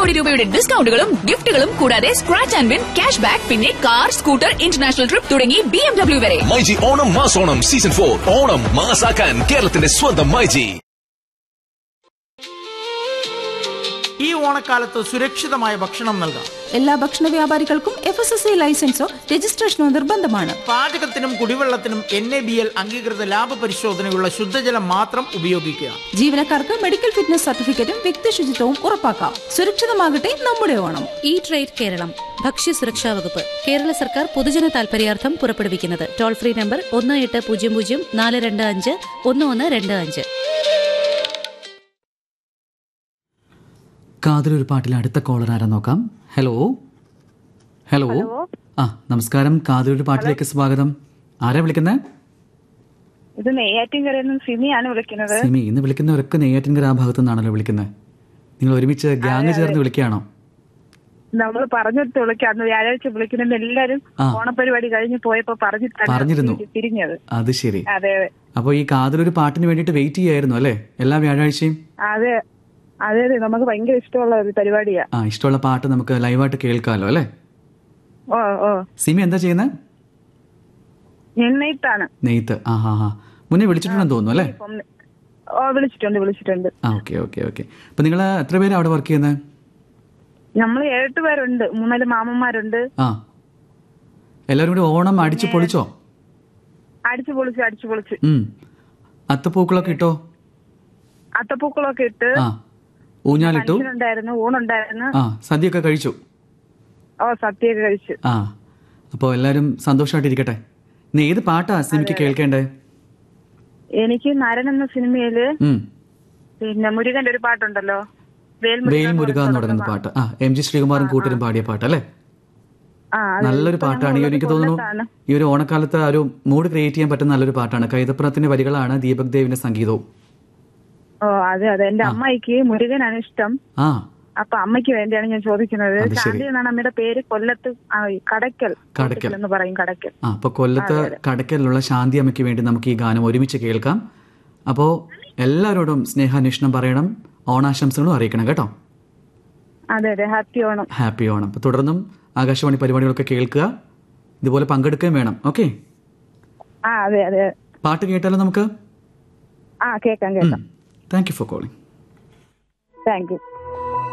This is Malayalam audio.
കോടി രൂപയുടെ ഡിസ്കൗണ്ടുകളും ഗിഫ്റ്റുകളും കൂടാതെ scratch and win cash back പിന്നെ കാർ സ്കൂട്ടർ ഇന്റർനാഷണൽ ട്രിപ്പ് തുടങ്ങി ബി എം ഡബ്ല്യു വരെ മൈജി ഓണം മാസോണം സീസൺ ഫോർ ഓണം മാസാക്കാൻ കേരളത്തിന്റെ സ്വന്തം മൈജി ഈ ഓണക്കാലത്ത് സുരക്ഷിതമായ ഭക്ഷണം നൽകാം എല്ലാ ഭക്ഷണ വ്യാപാരികൾക്കും എഫ് എസ് എസ് ഐ ലൈസൻസോ രജിസ്ട്രേഷനോ നിർബന്ധമാണ് പാചകത്തിനും കുടിവെള്ളത്തിനും എൻ എ ബി എൽ അംഗീകൃത ലാഭ പരിശോധനയുള്ള ശുദ്ധജലം മാത്രം ഉപയോഗിക്കുക ജീവനക്കാർക്ക് മെഡിക്കൽ ഫിറ്റ്നസ് സർട്ടിഫിക്കറ്റും വ്യക്തി ശുചിത്വവും ഉറപ്പാക്കാം സുരക്ഷിതമാകട്ടെ നമ്മുടെ ഓണം ഈ ട്രേഡ് കേരളം ഭക്ഷ്യസുരക്ഷാ വകുപ്പ് കേരള സർക്കാർ പൊതുജന താൽപര്യാർത്ഥം പുറപ്പെടുവിക്കുന്നത് ടോൾ ഫ്രീ നമ്പർ ഒന്ന് എട്ട് പൂജ്യം പൂജ്യം നാല് രണ്ട് അഞ്ച് ഒന്ന് ഒന്ന് രണ്ട് അഞ്ച് കാതിലൊരു പാട്ടിലെ അടുത്ത കോളർ ആരാ നോക്കാം ഹലോ ഹലോ ആ നമസ്കാരം കാതിലൊരു പാട്ടിലേക്ക് സ്വാഗതം ആരാ വിളിക്കുന്നത് ഇത് നെയ്യാറ്റിൻകരയിൽ നിന്ന് സിമിയാണ് വിളിക്കുന്നത് സിമി ഇന്ന് വിളിക്കുന്നവരൊക്കെ നെയ്യാറ്റിൻകര ആ ഭാഗത്തു നിന്നാണല്ലോ വിളിക്കുന്നത് നിങ്ങൾ ഒരുമിച്ച് ഗ്യാങ് ചേർന്ന് വിളിക്കുകയാണോ നമ്മൾ പറഞ്ഞിട്ട് വിളിക്കാം അന്ന് വ്യാഴാഴ്ച വിളിക്കുന്ന എല്ലാരും ആ. ഓണപരിപാടി കഴിഞ്ഞ് പോയപ്പോ പറഞ്ഞിട്ടാണ് പറഞ്ഞിരുന്നു. തിരി- തിരിഞ്ഞത് അത് ശരി അതെ അതെ അപ്പോൾ ഈ കാതിലൊരു പാട്ടിന് വേണ്ടിയിട്ട് വെയിറ്റ് ചെയ്യായിരുന്നു അല്ലേ എല്ലാ വ്യാഴാഴ്ചയും അതെ അതെ അതെ നമുക്ക് ഭയങ്കര ഇഷ്ടമുള്ള ഒരു പരിപാടിയാ ആ ഇഷ്ടമുള്ള പാട്ട് നമുക്ക് ലൈവായിട്ട് കേൾക്കാമല്ലോ അല്ലേ ഓ ഓ സിമി എന്താ ചെയ്യുന്നത് നിന്നയിട്ടാണ് നെയ്ത്ത് ആ ഹാ ഹാ മുന്നേ വിളിച്ചിട്ടുണ്ടെന്ന് തോന്നുന്നു അല്ലേ ഇപ്പം ഓ വിളിച്ചിട്ടുണ്ട് വിളിച്ചിട്ടുണ്ട് ആ ഓക്കെ ഓക്കെ ഓക്കെ അപ്പം നിങ്ങൾ എത്ര പേര് അവിടെ വർക്ക് ചെയ്യുന്നത് നമ്മൾ ഏഴെട്ട് പേരുണ്ട് മൂന്നാല് മാമന്മാരുണ്ട് ആ എല്ലാവരും കൂടി ഓണം അടിച്ചു പൊളിച്ചോ അടിച്ചു പൊളിച്ച് അടിച്ചു പൊളിച്ച് ഉം അത്തപ്പൂക്കളൊക്കെ ഇട്ടോ അത്തപ്പൂക്കളൊക്കെ ഇട്ട് ആ ഊഞ്ഞാലിട്ടു ഉണ്ടായിരുന്നു ഊണുണ്ടായിരുന്നു ആ സദ്യയൊക്കെ കഴിച്ചു ഓ സദ്യയൊക്കെ കഴിച്ചു ആ അപ്പോൾ എല്ലാവരും സന്തോഷമായിട്ടിരിക്കട്ടെ ഇന്ന് ഏത് പാട്ടാ സിമിക്ക് കേൾക്കേണ്ടേ എനിക്ക് നരൻ എന്ന സിനിമയില് ഉം പിന്നെ മുരുകന്റെ ഒരു പാട്ടുണ്ടല്ലോ വെയിൽ മുരുക എന്ന് തുടങ്ങുന്ന പാട്ട് ആ എം ജി ശ്രീകുമാറും കൂട്ടരും പാടിയ പാട്ട് അല്ലേ ആ, അതെ. നല്ലൊരു ഇപ്പൊ പാട്ടാണ് ഈ ഞങ്ങൾ എനിക്ക് തോന്നുന്നു കൊല്ലത്താണ്. ഈ ഒരു ഓണക്കാലത്ത് ആ ഒരു മൂഡ് ക്രിയേറ്റ് ചെയ്യാൻ പറ്റുന്ന നല്ലൊരു പാട്ടാണ് കൈതപ്പുറത്തിന്റെ വരികളാണ് ദീപക് ദേവിന്റെ സംഗീതവും ഓ അതെ അതെ എന്റെ അമ്മയ്ക്ക് മുരുകനാണ് ഇഷ്ടം ആ അപ്പൊ അമ്മയ്ക്ക് വേണ്ടിയാണ് ഞാൻ ചോദിക്കുന്നത് അത് ശരി. ശാന്തി എന്നാണ് അമ്മയുടെ പേര് കൊല്ലത്ത് ആ, ഈ കടയ്ക്കൽ കടയ്ക്കൽ. എന്ന് പറയും കടയ്ക്കൽ ആ അപ്പൊ കൊല്ലത്ത് കടയ്ക്കലിലുള്ള ശാന്തി അമ്മയ്ക്ക് വേണ്ടി നമുക്ക് ഈ ഗാനം ഒരുമിച്ച് കേൾക്കാം അപ്പോൾ എല്ലാവരോടും സ്നേഹാന്വേഷണം പറയണം ഓണാശംസകളും അറിയിക്കണം കേട്ടോ അതെ അതെ ഹാപ്പി ഓണം ഹാപ്പി ഓണം അപ്പോൾ തുടർന്നും ആകാശവാണി പരിപാടികളൊക്കെ കേൾക്കുക ഇതുപോലെ പങ്കെടുക്കുകയും വേണം ഓക്കെ ആ അതെ അതെ പാട്ട് കേട്ടാലോ നമുക്ക് ആ കേക്കാം കേക്കാം thank you for calling thank U